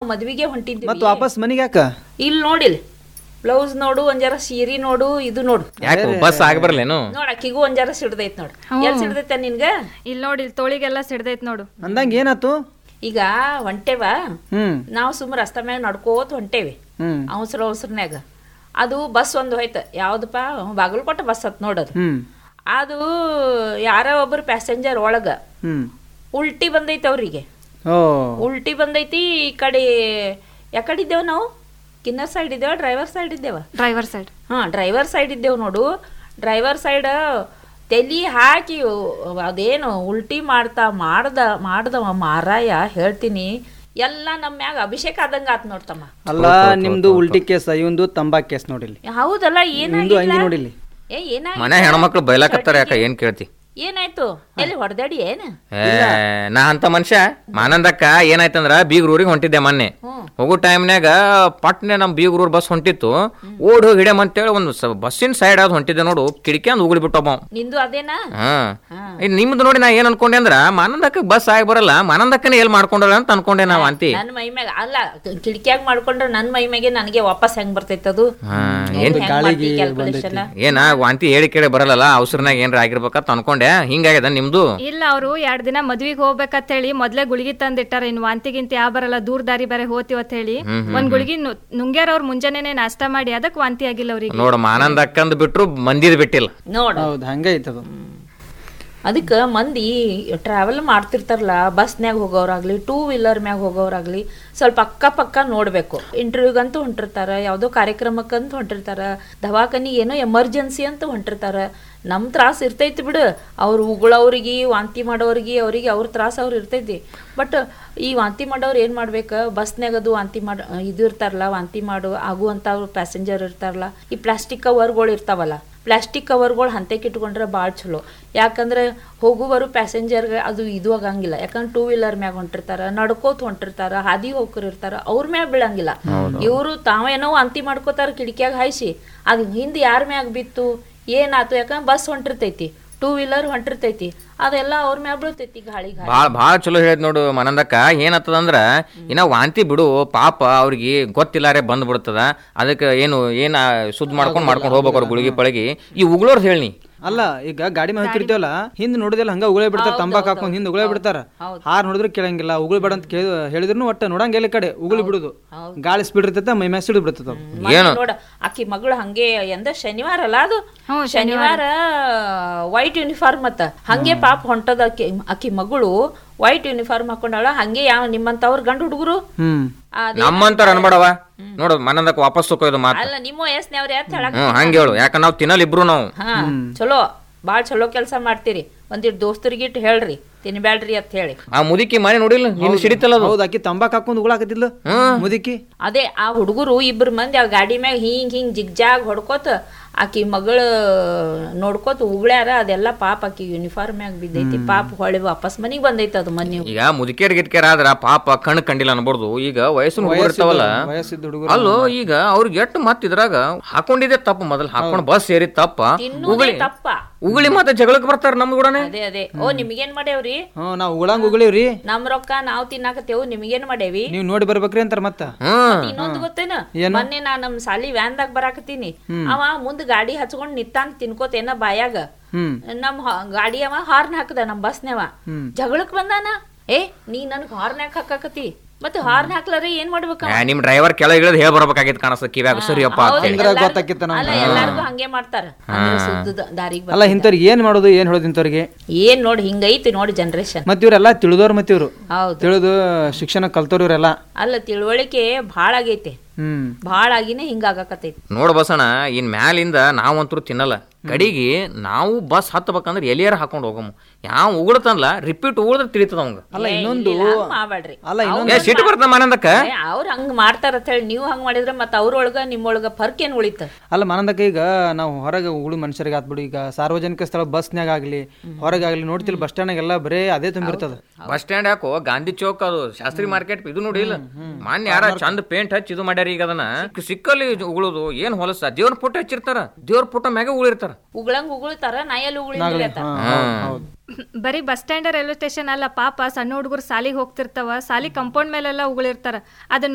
ಮದ್ವಿಗೆ ಹೊಂಟಿದ್ವಿ ಮತ್ ವಾಪಸ್ ಮನಿಗೆ ಯಾಕ ಇಲ್ಲಿ ನೋಡಿಲ್ ಬ್ಲೌಸ್ ನೋಡು ಒಂದ್ ಜರ ಸೀರಿ ನೋಡು ಇದು ನೋಡು ಯಾಕೆ ಬಸ್ ಆಗಿ ಬರ್ಲೇನು ನೋಡ್ ಅಕ್ಕಿಗೂ ಒಂದ್ ಜರ ಸಿಡ್ದೈತ್ ನೋಡು ಎಲ್ ಸಿಡ್ದೈತ ನಿನ್ಗ ಇಲ್ಲಿ ನೋಡಿ ಇಲ್ಲಿ ತೋಳಿಗೆಲ್ಲ ಸಿಡ್ದೈತ್ ನೋಡು ಅಂದಂಗ ಏನಾತು ಈಗ ಹೊಂಟೇವ ಹ್ಮ್ ನಾವು ಸುಮ್ಮ ರಸ್ತೆ ಮ್ಯಾಗ ನಡ್ಕೋತ ಹೊಂಟೇವಿ ಹ್ಮ್ ಅವಸರ ಅವಸರನ್ಯಾಗ ಅದು ಬಸ್ ಒಂದು ಹೋಯ್ತು ಯಾವ್ದಪ್ಪ ಬಾಗಲಕೋಟೆ ಬಸ್ ಹತ್ ನೋಡೋದು ಹ್ಮ್ ಅದು ಯಾರ ಒಬ್ರು ಪ್ಯಾಸೆಂಜರ್ ಒಳಗ ಹ್ಮ್ ಉಲ್ಟಿ ಬಂದೈತೆ ಅವ್ರಿಗೆ ಓ ಉಲ್ಟಿ ಬಂದೈತಿ ಈ ಕಡೆ ಯಾಕಡೆ ಇದ್ದೇವ ನಾವು ಕಿನ್ನರ್ ಸೈಡ್ ಇದ್ದೇವ ಡ್ರೈವರ್ ಸೈಡ್ ಇದ್ದೇವ ಡ್ರೈವರ್ ಸೈಡ್ ಹಾ ಡ್ರೈವರ್ ಸೈಡ್ ಇದ್ದೇವ್ ನೋಡು ಡ್ರೈವರ್ ಸೈಡ್ ತಲಿ ಹಾಕಿ ಅದೇನು ಉಲ್ಟಿ ಮಾಡ್ತಾ ಮಾಡ್ದ ಮಾಡ್ದವ ಮಾರಾಯ ಹೇಳ್ತೀನಿ ಎಲ್ಲ ನಮ್ಮ ಮ್ಯಾಗ ಅಭಿಷೇಕ ಆದಂಗ ಆತ್ ನೋಡ್ತಮ್ಮ ಅಲ್ಲ ನಿಮ್ದು ಉಲ್ಟಿ ಕೇಸ್ ಇವಂದು ತಂಬಾಕ್ ಕೇಸ್ ನೋಡಿಲ್ಲಿ ಹೌದಲ್ಲ ನಿಮ್ದು ಹಂಗೆ ಏನಾಗಿಲ್ಲ ನೋಡಿಲ್ಲಿ ಏ ಏನಾಗಿ ಮನೆ ಹೆಣ್ಮಕ್ಳು ಬೈಲಾಕತ್ತಾರ ಯಾಕ ಏನ್ ಕೇಳ್ತಿ ಏನಾಯ್ತು ಎಲ್ಲಿ ಹೊಡೆದಾಡಿ ಏನ ಏ, ನಾ ಅಂತ ಮನುಷ್ಯ ಮಾನಂದಕ್ಕ ಏನಾಯ್ತಂದ್ರ ಬೀಗ್ರೂರಿಗೆ ಹೊಂಟಿದ್ದೆ ಮೊನ್ನೆ ಹೋಗೋ ಟೈಮ್ನ್ಯಾಗ ಪಟ್ನೆ ನಮ್ ಬೀಗ್ರೂರ್ ಬಸ್ ಹೊಂಟಿತ್ತು ಓಡ್ ಹೋಗಿ ಹಿಡಿಯಮ್ ಅಂತೇಳಿ ಒಂದು ಬಸ್ಸಿನ ಸೈಡ್ ಆದ್ ಹೊಂಟಿದ್ದೆ ನೋಡು ಕಿಡಿಕಿ ಅಂದ್ ಉಗುಳಿ ಬಿಟ್ಟೊಬ್ಬ ನಿಂದು ಅದೇನಾ ಹಾ ಇದ್ ನಿಮ್ದು ನೋಡಿ ನಾ ಏನ್ ಅನ್ಕೊಂಡೆ ಅಂದ್ರ ಮಾನಂದಕ್ಕ ಬಸ್ ಆಗಿ ಬರಲ್ಲ ಮಾನಂದಕ್ಕನೇ ಎಲ್ ಮಾಡ್ಕೊಂಡಲ್ಲ ಅಂತ ಅನ್ಕೊಂಡೆ ನಾವ್ ಅಂತಿ ನನ್ ಮೈ ಮ್ಯಾಗ ಅಲ್ಲ ಕಿಟಕಿಯಾಗ ಮಾಡ್ಕೊಂಡ್ರೆ ನನ್ ಮೈ ಮ್ಯಾಗೆ ನನಗೆ ವಾಪಸ್ ಹೆಂಗ್ ಬರ್ತೈತೆ ಅದು ಹಾ, ಕ್ಯಾಲ್ಕುಲೇಷನ್ ಏನ ವಾಂತಿ ಹೇಳಿ ಕೇಳಿ ಬರಲ್ಲ ಅವಸರನಾಗ ಏನ್ರ ಆಗಿರ್ಬೇಕಂತ ಅನ್ಕೊಂಡೆ ಹಿಂಗಾಗ್ಯದ ನಿಮ್ದು ಇಲ್ಲ ಅವರು ಎರಡ್ ದಿನ ಮದ್ವಿಗೆ ಹೋಗ್ಬೇಕಂತ ಹೇಳಿ ಮೊದ್ಲೇ ಗುಳಿಗೆ ತಂದಿಟ್ಟಾರ ಇನ್ ವಾಂತಿಗಿಂತ ಯಾವ ಬರಲ್ಲ ದೂರ ದಾರಿ ಬೇರೆ ಹೋತಿವ್ ಅಂತ ಹೇಳಿ ಒಂದ್ ಗುಳಿಗೆ ನು- ನುಂಗ್ಯಾರ ಅವ್ರ ಮುಂಜಾನೆನೆ ನಾಷ್ಟ ಮಾಡಿ ಅದಕ್ ವಾಂತಿ ಆಗಿಲ್ಲ ಅವ್ರಿಗೆ ನೋಡ ಮಾನಂದಕ್ಕಂದ್ ಬಿಟ್ರು ಮಂದಿದ್ ಬಿಟ್ಟಿಲ್ಲ ನೋಡ ಹೌದು ಹಂಗೈತದು ಅದಕ್ಕೆ ಮಂದಿ ಟ್ರಾವೆಲ್ ಮಾಡ್ತಿರ್ತಾರಲ್ಲ ಬಸ್ನ್ಯಾಗ ಹೋಗೋರಾಗ್ಲಿ ಟೂ ವೀಲರ್ ಮ್ಯಾಗ ಹೋಗೋರಾಗ್ಲಿ ಸ್ವಲ್ಪ ಅಕ್ಕ ಪಕ್ಕ ನೋಡ್ಬೇಕು ಇಂಟರ್ವ್ಯೂಗಂತೂ ಹೊಂಟಿರ್ತಾರ ಯಾವುದೋ ಕಾರ್ಯಕ್ರಮಕ್ಕಂತ ಹೊಂಟಿರ್ತಾರ ದವಾಖಾನಿ ಏನೋ ಎಮರ್ಜೆನ್ಸಿ ಅಂತ ಹೊಂಟಿರ್ತಾರ ನಮ್ ತ್ರಾಸ ಇರ್ತೈತಿ ಬಿಡು ಅವ್ರು ಉಗುಳವ್ರಿಗೆ ವಾಂತಿ ಮಾಡೋರಿಗೆ ಅವ್ರಿಗೆ ಅವ್ರ ತ್ರಾಸ ಅವ್ರು ಇರ್ತೈತಿ ಬಟ್ ಈ ವಾಂತಿ ಮಾಡೋರು ಏನ್ ಮಾಡ್ಬೇಕ ಬಸ್ನ್ಯಾಗ ಅದು ವಾಂತಿ ಮಾಡ ಇದು ಇರ್ತಾರಲ್ಲ ವಾಂತಿ ಮಾಡು ಆಗುವಂತ ಪ್ಯಾಸೆಂಜರ್ ಇರ್ತಾರಲ್ಲ ಈ ಪ್ಲಾಸ್ಟಿಕ್ ಕವರ್ಗಳು ಇರ್ತಾವಲ್ಲ ಪ್ಲಾಸ್ಟಿಕ್ ಕವರ್ಗಳು ಹಂತಕ್ಕೆ ಇಟ್ಕೊಂಡ್ರೆ ಭಾಳ ಚಲೋ ಯಾಕಂದ್ರೆ ಹೋಗುವರು ಪ್ಯಾಸೆಂಜರ್ಗೆ ಅದು ಇದು ಆಗಂಗಿಲ್ಲ ಯಾಕಂದ್ರೆ ಟೂ ವೀಲರ್ ಮ್ಯಾಗ ಹೊಂಟಿರ್ತಾರ ನಡ್ಕೋತ ಹೊಂಟಿರ್ತಾರ ಹಾದಿ ಹೋಗ್ಕರ್ ಇರ್ತಾರ ಅವ್ರ ಮ್ಯಾಗ ಬೀಳಂಗಿಲ್ಲ ಇವರು ತಾವೇನೋ ವಾಂತಿ ಮಾಡ್ಕೋತಾರ ಕಿಟಕಿಯಾಗ ಹಾಯ್ಸಿ ಅದು ಹಿಂದೆ ಯಾರ ಮ್ಯಾಗ ಬಿತ್ತು ಏನಾತು ಯಾಕಂದ್ರೆ ಬಸ್ ಹೊಂಟಿರ್ತೈತಿ ಟೂ ವೀಲರ್ ಹೊಂಟಿರ್ತೈತಿ ಅದೆಲ್ಲ ಅವ್ರ ಮ್ಯಾಗ ಬೀಳ್ತೈತಿ ಗಾಳಿ ಗಾಳಿ ಭಾಳ ಭಾಳ ಚಲೋ ಹೇಳಿದ್ ನೋಡು ಮನಂದಕ್ಕ ಏನತ್ತದಂದ್ರ ಇನ್ನ ವಾಂತಿ ಬಿಡು ಪಾಪ ಅವ್ರಿಗೆ ಗೊತ್ತಿಲ್ಲಾರೆ ಬಂದ್ ಬಿಡ್ತದ ಅದಕ್ಕೆ ಏನು ಏನ ಸುದ್ ಮಾಡ್ಕೊಂಡ್ ಮಾಡ್ಕೊಂಡ್ ಹೋಗ್ಬೇಕು ಅವ್ರ ಗುಳಿಗೆ ಪಳಗಿ ಈ ಉಗುಳೋರ್ ಹೇಳಿ ಅಲ್ಲ ಈಗ ಗಾಡಿ ಮೇಲೆ ಹೋಗ್ತಿರ್ತೀವಲ್ಲ ಹಿಂದ್ ನೋಡಿದೆಲ್ಲ ಹಂಗ ಉಗುಳೇ ಬಿಡ್ತಾರ ತಂಬಾಕ್ ಹಾಕೊಂಡ್ ಹಿಂದ್ ಉಗುಳೇ ಬಿಡ್ತಾರ ಹಾರ್ ನೋಡಿದ್ರು ಕೇಳಂಗಿಲ್ಲ ಉಗುಳ್ ಬೇಡ ಅಂತ ಕೇಳಿ ಹೇಳಿದ್ರು ಒಟ್ಟ ನೋಡಂಗಿಲ್ಲ ಈ ಕಡೆ ಉಗುಳಿ ಬಿಡುದು ಗಾಳಿ ಸ್ಪೀಡ್ ಇರ್ತೈತೆ ಮೈ ಮ್ಯಾಗ ಸಿಡಿದು ಬಿಡ್ತದ ಏನು ನೋಡ ಆಕಿ ಮಗಳು ಹಂಗೆ ಎಂದ ಶನಿವಾರ ಅಲ್ಲ ಅದು ಶನಿವಾರ ವೈಟ್ ಯೂನಿಫಾರ್ಮ್ ಮತ್ತ ಹಂಗೆ ಪಾಪ ಹೊಂಟದ ಆಕಿ ಆಕಿ ಮಗಳು ವೈಟ್ ಯೂನಿಫಾರ್ಮ್ ಹಾಕೊಂಡಾಳ ಹಂಗೆ ಯಾವ ನಿಮ್ಮಂತವ್ರ ಗಂಡು ಹುಡುಗರು ಹ್ಮ್ ನಮ್ಮಂತಾರ ಅನ್ಬೇಡವ ನೋಡು ಮನಂದಕ್ಕ ವಾಪಸ್ ತಕೋದು ಮಾತು ಅಲ್ಲ ನಿಮ್ಮ ವಯಸ್ಸಿನವ್ರ ಯಾತ್ ಹೇಳಕ್ ಹ್ಮ್ ಹಂಗೆ ಹೇಳು ಯಾಕ ನಾವ್ ತಿನ್ನಲ್ ಇಬ್ರು ನಾವು ಹಾ ಚಲೋ ಬಾಳ್ ಚಲೋ ಕೆಲಸ ಮಾಡ್ತೀರಿ ಒಂದಿಟ್ ದೋಸ್ತರಿಗಿಟ್ಟು ಹೇಳ್ರಿ ತಿನ್ಬ್ಯಾಡ್ರಿ ಅಂತ ಹೇಳಿ ಆ ಮುದುಕಿ ಮನೆ ನೋಡಿಲ್ಲ ನಿನ್ ಸಿಡಿತಲ್ಲ ಅದು ಹೌದು ಆಕಿ ತಂಬಾಕ್ ಹಾಕೊಂಡ್ ಉಗುಳಾಕತಿದ್ಲು ಮುದುಕಿ ಅದೇ ಆ ಹುಡುಗರು ಇಬ್ರು ಮಂದಿ ಆ ಗಾಡಿ ಮ್ಯಾಗ ಹಿಂಗ್ ಹಿಂಗ್ ಜಿಗ್ಜಾಗ್ ಹೊಡ್ಕೋತ ಆಕಿ ಮಗಳ ನೋಡ್ಕೋತ ಉಗ್ಳ್ಯಾರ ಅದೆಲ್ಲ ಪಾಪ ಆಕಿ ಯೂನಿಫಾರ್ಮ್ ಮ್ಯಾಗ ಬಿದ್ದೈತಿ ಪಾಪ ಹೊಳಿ ವಾಪಸ್ ಮನಿಗ್ ಬಂದೈತಿ ಅದು ಮನಿ ಈಗ ಮುದುಕೇರ್ ಗಿಟ್ಕೇರ್ ಆದ್ರ ಪಾಪ ಕಣ್ ಕಂಡಿಲ್ಲ ಅನ್ಬಾರ್ದು ಈಗ ವಯಸ್ಸಿನ ಹುಡುಗರು ಇರ್ತಾವಲ್ಲ ವಯಸ್ಸಿದ್ದ ಹುಡುಗರು ಅಲ್ಲೋ ಈಗ ಅವ್ರಿಗೆ ಎಟ್ಟು ಮತ್ ಇದ್ರಾಗ ಹಾಕೊಂಡಿದ್ದೆ ತಪ್ಪು ಮೊದಲ್ ಹಾಕೊಂಡ್ ಬಸ್ ಸೇರಿ ತಪ್ಪ ತಿನ್ನುದೇ ಉಗುಳಿ ತಪ್ಪ ಉಗುಳಿ ಮತ್ತೆ ಜಗಳಕ್ಕೆ ಬರ್ತಾರ ನಮ್ ಕೂಡನೆ ಅದೇ ಅದೇ ಓ ನಿಮ್ಗೇನ್ ಮಾಡೇವ್ರಿ ಹ್ಮ್ ನಾವ್ ಉಗುಳಂಗ್ ಉಗುಳಿವ್ರಿ ನಮ್ ರೊಕ್ಕ ನಾವ್ ತಿನ್ನಾಕತ್ತೇವು ನಿಮ್ಗೇನ್ ಮಾಡೇವಿ ನೀವ್ ನೋಡಿ ಬರ್ಬೇಕ್ರಿ ಅಂತಾರ ಮತ್ತ ಹ್ಮ್ ಇನ್ನೊಂದು ಗೊತ್ತೇನ ಮೊನ್ನೆ ನಾ ನಮ್ ಸಾಲಿ ವ್ಯಾನ್ದಾಗ ಬರಾಕತ್ತೀನಿ ಅವ ಮುಂದ್ ಗಾಡಿ ಹಚ್ಕೊಂಡ್ ನಿತ್ತಾನ್ ತಿನ್ಕೋತೇನ ಬಾಯಾಗ ಹ್ಮ್ ನಮ್ ಹ- ಗಾಡಿ ಅವ ಹಾರ್ನ್ ಹಾಕದ ನಮ್ ಬಸ್ನೇವ ಜಗಳಕ್ ಬಂದಾನ ಏ ನೀ ನನ್ಗ್ ಹಾರ್ನ್ ಯಾಕೆ ಹಾಕಾಕತಿ ಮತ್ತೆ ಹಾರ್ನ್ ಹಾಕ್ಲಾರ ಏನ್ ಮಾಡ್ಬೇಕ ಆ, ನಿಮ್ ಡ್ರೈವರ್ ಕೆಳಗೆ ಇಳಿದ್ ಹೇಳ್ ಬರ್ಬೇಕಾಗಿತ್ತು ಕಾಣಿಸ್ತ ಕಿವ್ಯಾಗ ಸರಿಯಪ್ಪ ಅಂತ ಹೇಳಿ ಅಂದ್ರ ಗೊತ್ತಾಕಿತ್ತ ನಮ್ಗೆ. ಅಲ್ಲ ಎಲ್ಲಾರ್ಗು ಹಂಗೆ ಮಾಡ್ತಾರ ಅಂದ್ರೆ ಸುದ್ದದ ದಾರಿಗ್ ಅಲ್ಲ ಇಂಥವ್ರಿಗೆ ಏನ್ ಮಾಡೋದು ಏನ್ ಹೇಳೋದು ಇಂಥವ್ರಿಗೆ ಏನ್ ನೋಡಿ ಹಿಂಗೈತಿ ನೋಡಿ ಜನರೇಷನ್ ಮತ್ ಇವ್ರೆಲ್ಲ ತಿಳಿದವ್ರು ಮತ್ ಇವ್ರು ಹೌದು ತಿಳಿದು ಶಿಕ್ಷಣ ಕಲ್ತವ್ರು ಇವ್ರೆಲ್ಲ ಅಲ್ಲ ತಿಳುವಳಿಕೆ ಭಾಳ ಆಗೈತೆ ಹ್ಮ್ ಭಾಳ ಆಗಿನೇ ಹಿಂಗಾಗಕತ್ತೈತಿ ನೋಡ್ ಬಸಣ ಇನ್ ಮ್ಯಾಲಿಂದ ನಾವಂತರೂ ತಿನ್ನಲ್ಲ ಕಡಿಗೆ ನಾವು ಬಸ್ ಹತ್ತಬೇಕಂದ್ರೆ ಎಲಿಯಾರ ಹಾಕೊಂಡು ಹೋಗಮ್ಮ ಯಾವ ಉಗುಳತನ್ಲ ರಿಪೀಟ್ ಉಗುಳ್ದ್ರೆ ತಿಳಿತದ ಅವಂಗ ಅಲ್ಲ ಇನ್ನೊಂದು ಮಾಡ್ಬೇಡ್ರಿ ಅಲ್ಲ ಇನ್ನೊಂದು ಏ ಸಿಟ್ಟು ಬರ್ತ ಮನಂದಕ್ಕ ಅವ್ರ ಹಂಗ್ ಮಾಡ್ತಾರ ಅಂತ ಹೇಳಿ ನೀವು ಹಂಗ್ ಮಾಡಿದ್ರೆ ಮತ್ತ ಅವ್ರೊಳಗ ನಿಮ್ಮೊಳಗ ಫರ್ಕ್ ಏನ್ ಉಳಿತ ಅಲ್ಲ ಮಾನಂದಕ್ಕ ಈಗ ನಾವು ಹೊರಗೆ ಉಗುಳು ಮನುಷ್ಯರಿಗೆ ಆತ್ಬಿಡು ಈಗ ಸಾರ್ವಜನಿಕ ಸ್ಥಳ ಬಸ್ನ್ಯಾಗ ಆಗ್ಲಿ ಹೊರಗಾಗ್ಲಿ ನೋಡ್ತಿಲ್ಲ ಬಸ್ ಸ್ಟ್ಯಾಂಡ್ ಎಲ್ಲ ಬರೇ ಅದೇ ತುಂಬಿರ್ತದ ಬಸ್ ಸ್ಟ್ಯಾಂಡ್ ಯಾಕೋ ಗಾಂಧಿ ಚೌಕ್ ಅದು ಶಾಸ್ತ್ರಿ ಮಾರ್ಕೆಟ್ ಇದು ನೋಡಿ ಇಲ್ಲ ಮಾನ್ಯ ಯಾರ ಚಂದ ಪೇಂಟ್ ಹಚ್ಚಿ ಇದು ಮಾಡ್ಯಾರ ಈಗ ಅದನ್ನ ಸಿಕ್ಕ- ಸಿಕ್ಕಲ್ಲಿ ಉಗುಳುದು ಏನ್ ಹೊಲಸ ದೇವ್ರ ಫೋಟೋ ಹಚ್ಚಿರ್ತಾರ ದೇವ್ರ ಫೋಟೋ ಮ್ಯಾಗ ಉಳಿರ್ತಾರ ಉಗುಳಂಗ್ ಉಗುಳ್ತಾರ ನಾಯಲ್ಲಿ ಉಗುಳಿ ಬರೀ ಬಸ್ ಸ್ಟ್ಯಾಂಡ್ ರೈಲ್ವೆ ಸ್ಟೇಷನ್ ಅಲ್ಲ ಪಾಪ ಸಣ್ಣ ಹುಡುಗರು ಸಾಲಿಗೆ ಹೋಗ್ತಿರ್ತಾವ ಸಾಲಿ ಕಂಪೌಂಡ್ ಮೇಲೆಲ್ಲ ಉಗುಳಿರ್ತಾರ ಅದನ್ನ